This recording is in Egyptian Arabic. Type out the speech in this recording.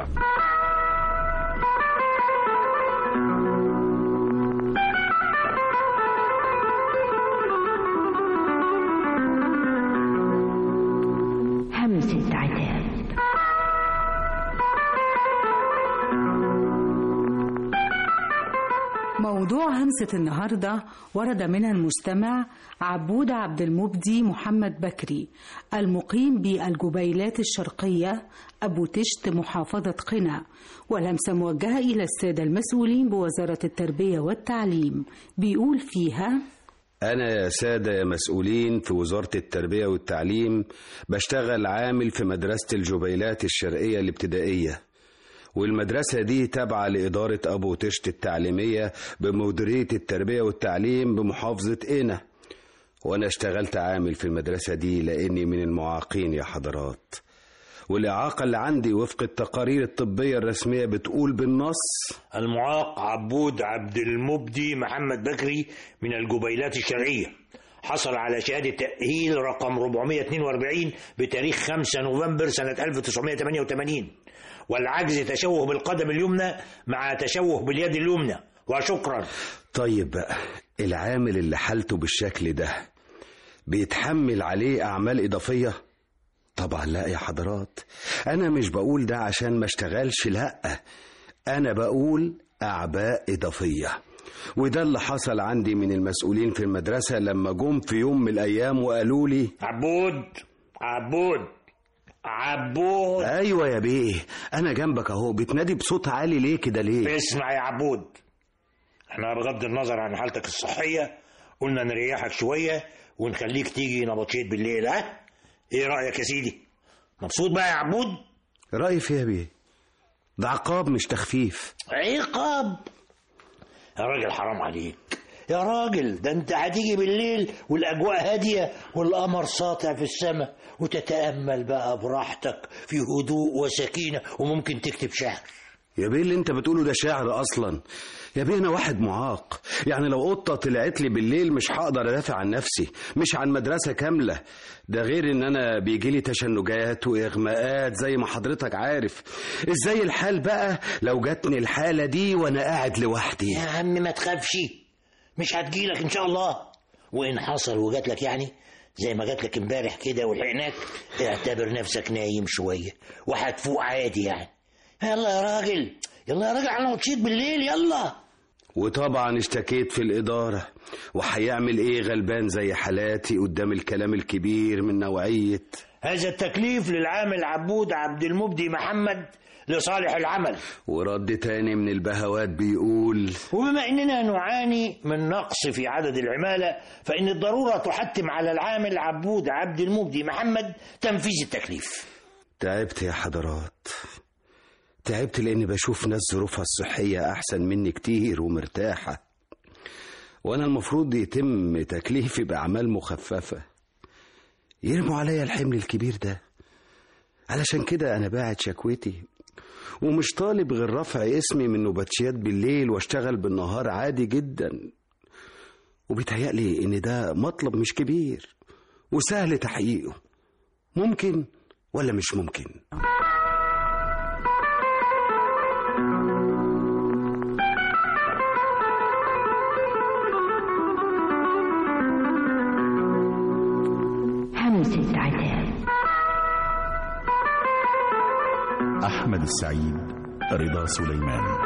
النهارده همسة عتاب موضوع همسة النهاردة ورد من المستمع عبود عبد المبدي محمد بكري المقيم بالجبيلات الشرقية أبو تشت محافظة قنا والهمسة موجهة إلى السادة المسؤولين بوزارة التربية والتعليم بيقول فيها أنا يا سادة يا مسؤولين في وزارة التربية والتعليم بشتغل عامل في مدرسة الجبيلات الشرقية الابتدائية والمدرسة دي تابعة لإدارة أبو تشت التعليمية بمديرية التربية والتعليم بمحافظة قنا وأنا اشتغلت عامل في المدرسة دي لأني من المعاقين يا حضرات والإعاقة اللي عندي وفق التقارير الطبية الرسمية بتقول بالنص المعاق عبود عبد المبدي محمد بكري من الجبيلات الشرعية حصل على شهادة تأهيل رقم 442 بتاريخ 5 نوفمبر سنة 1988 والعجز تشوه بالقدم اليمنى مع تشوه باليد اليمنى وشكرا طيب بقى العامل اللي حالته بالشكل ده بيتحمل عليه أعمال إضافية طبعا لا يا حضرات أنا مش بقول ده عشان ما اشتغلش لأ أنا بقول أعباء إضافية وده اللي حصل عندي من المسؤولين في المدرسة لما جم في يوم من الأيام وقالوا لي عبود عبود عبود أيوة يا بيه أنا جنبك أهو بتنادي بصوت عالي ليه كده ليه اسمع يا عبود احنا بغض النظر عن حالتك الصحية قلنا نريحك شوية ونخليك تيجي نبطشيت بالليل ها ايه رأيك يا سيدي مبسوط بقى يا عبود رأيي فيها يا بيه ده عقاب مش تخفيف عقاب يا راجل حرام عليك يا راجل ده انت هتيجي بالليل والاجواء هاديه والقمر ساطع في السماء وتتامل بقى براحتك في هدوء وسكينه وممكن تكتب شعر يا بيه اللي انت بتقوله ده شعر اصلا يا بيه انا واحد معاق يعني لو قطه طلعت لي بالليل مش هقدر ادافع عن نفسي مش عن مدرسه كامله ده غير ان انا بيجي لي تشنجات واغماءات زي ما حضرتك عارف ازاي الحال بقى لو جاتني الحاله دي وانا قاعد لوحدي يا عم ما تخافش مش هتجيلك ان شاء الله وان حصل وجات لك يعني زي ما جات لك امبارح كده ولحقناك اعتبر نفسك نايم شويه وهتفوق عادي يعني يلا يا راجل يلا يا راجل على وتشيت بالليل يلا وطبعا اشتكيت في الإدارة وهيعمل إيه غلبان زي حالاتي قدام الكلام الكبير من نوعية هذا التكليف للعامل عبود عبد المبدي محمد لصالح العمل ورد تاني من البهوات بيقول وبما اننا نعاني من نقص في عدد العماله فان الضروره تحتم على العامل عبود عبد المبدي محمد تنفيذ التكليف تعبت يا حضرات تعبت لاني بشوف ناس ظروفها الصحيه احسن مني كتير ومرتاحه وانا المفروض يتم تكليفي باعمال مخففه يرموا عليا الحمل الكبير ده علشان كده انا باعت شكوتي ومش طالب غير رفع اسمي من نوباتشيات بالليل واشتغل بالنهار عادي جدا وبيتهيألي ان ده مطلب مش كبير وسهل تحقيقه ممكن ولا مش ممكن همسة عتاب أحمد السعيد رضا سليمان